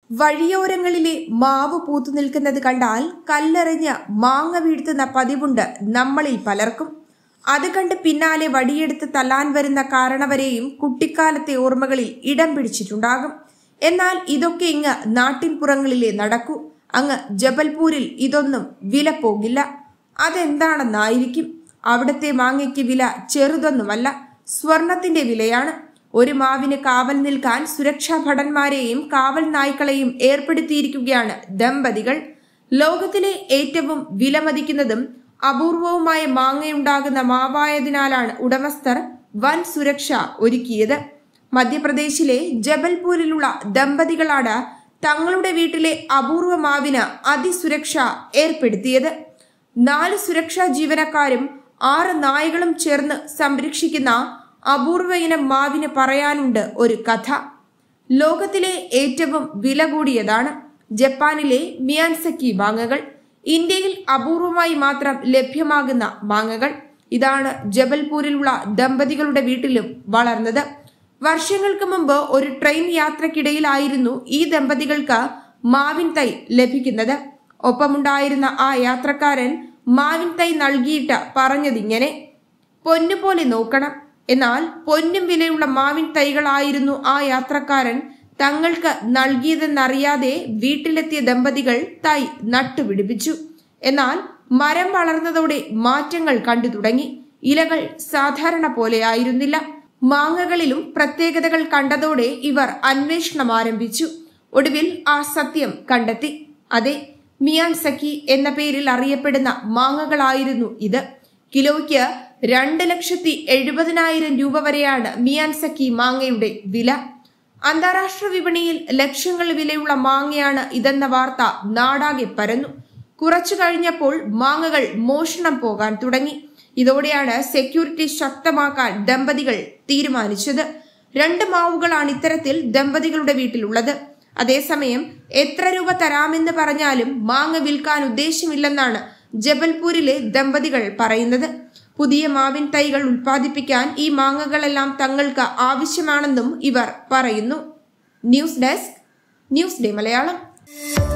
വഴിയോരങ്ങളിലെ മാവ് പൂത്തു നിൽക്കുന്നത് കണ്ടാൽ കല്ലെറിഞ്ഞ് മാങ്ങ വീഴ്ത്തുന്ന പതിവുണ്ട് നമ്മളിൽ പലർക്കും അത് കണ്ട് പിന്നാലെ വടിയെടുത്ത് തല്ലാൻ വരുന്ന കാരണവരെയും കുട്ടിക്കാലത്തെ ഓർമ്മകളിൽ ഇടം പിടിച്ചിട്ടുണ്ടാകും എന്നാൽ ഇതൊക്കെ ഇങ്ങ് നാട്ടിൻപുറങ്ങളിലെ നടക്കൂ അങ്ങ് ജബൽപൂരിൽ ഇതൊന്നും വില പോകില്ല അതെന്താണെന്നായിരിക്കും അവിടുത്തെ മാങ്ങയ്ക്ക് വില ചെറുതൊന്നുമല്ല സ്വർണത്തിന്റെ വിലയാണ് ഒരു മാവിന് കാവൽ നിൽക്കാൻ സുരക്ഷാ ഭടന്മാരെയും കാവൽ നായ്ക്കളെയും ഏർപ്പെടുത്തിയിരിക്കുകയാണ് ദമ്പതികൾ ലോകത്തിലെ ഏറ്റവും വിലമതിക്കുന്നതും അപൂർവവുമായ മാങ്ങയുണ്ടാകുന്ന മാവായതിനാലാണ് ഉടമസ്ഥർ വൻ സുരക്ഷ ഒരുക്കിയത് മധ്യപ്രദേശിലെ ജബൽപൂരിലുള്ള ദമ്പതികളാണ് തങ്ങളുടെ വീട്ടിലെ അപൂർവ മാവിന് അതിസുരക്ഷ ഏർപ്പെടുത്തിയത് നാല് സുരക്ഷാ ജീവനക്കാരും ആറ് നായകളും ചേർന്ന് സംരക്ഷിക്കുന്ന അപൂർവ ഇനം മാവിന് പറയാനുണ്ട് ഒരു കഥ ലോകത്തിലെ ഏറ്റവും വില കൂടിയതാണ് ജപ്പാനിലെ മിയാൻസക്കി മാങ്ങകൾ ഇന്ത്യയിൽ അപൂർവമായി മാത്രം ലഭ്യമാകുന്ന മാങ്ങകൾ ഇതാണ് ജബൽപൂരിലുള്ള ദമ്പതികളുടെ വീട്ടിലും വളർന്നത് വർഷങ്ങൾക്ക് മുമ്പ് ഒരു ട്രെയിൻ യാത്രക്കിടയിലായിരുന്നു ഈ ദമ്പതികൾക്ക് മാവിൻ തൈ ലഭിക്കുന്നത് ഒപ്പമുണ്ടായിരുന്ന ആ യാത്രക്കാരൻ മാവിൻ തൈ നൽകിയിട്ട് പറഞ്ഞതിങ്ങനെ പൊന്നുപോലെ നോക്കണം എന്നാൽ പൊന്നും വിലയുള്ള മാവിൻ തൈകളായിരുന്നു ആ യാത്രക്കാരൻ തങ്ങൾക്ക് നൽകിയതെന്നറിയാതെ വീട്ടിലെത്തിയ ദമ്പതികൾ തൈ നട്ടുപിടിപ്പിച്ചു എന്നാൽ മരം വളർന്നതോടെ മാറ്റങ്ങൾ കണ്ടു തുടങ്ങി ഇലകൾ സാധാരണ പോലെയായിരുന്നില്ല മാങ്ങകളിലും പ്രത്യേകതകൾ കണ്ടതോടെ ഇവർ അന്വേഷണം ആരംഭിച്ചു ഒടുവിൽ ആ സത്യം കണ്ടെത്തി അതെ മിയാൻ സഖി എന്ന പേരിൽ അറിയപ്പെടുന്ന മാങ്ങകളായിരുന്നു ഇത് കിലോയ്ക്ക് രണ്ട് ലക്ഷത്തി എഴുപതിനായിരം രൂപ വരെയാണ് മിയാൻ സഖി മാങ്ങയുടെ വില അന്താരാഷ്ട്ര വിപണിയിൽ ലക്ഷങ്ങൾ വിലയുള്ള മാങ്ങയാണ് ഇതെന്ന വാർത്ത നാടാകെ പരന്നു കുറച്ചു കഴിഞ്ഞപ്പോൾ മാങ്ങകൾ മോഷണം പോകാൻ തുടങ്ങി ഇതോടെയാണ് സെക്യൂരിറ്റി ശക്തമാക്കാൻ ദമ്പതികൾ തീരുമാനിച്ചത് രണ്ട് മാവുകളാണ് ഇത്തരത്തിൽ ദമ്പതികളുടെ വീട്ടിലുള്ളത് അതേസമയം എത്ര രൂപ തരാമെന്ന് പറഞ്ഞാലും മാങ്ങ വിൽക്കാൻ ഉദ്ദേശമില്ലെന്നാണ് ജബൽപൂരിലെ ദമ്പതികൾ പറയുന്നത് പുതിയ മാവിൻ തൈകൾ ഉൽപ്പാദിപ്പിക്കാൻ ഈ മാങ്ങകളെല്ലാം തങ്ങൾക്ക് ആവശ്യമാണെന്നും ഇവർ പറയുന്നു news desk news day Malayalam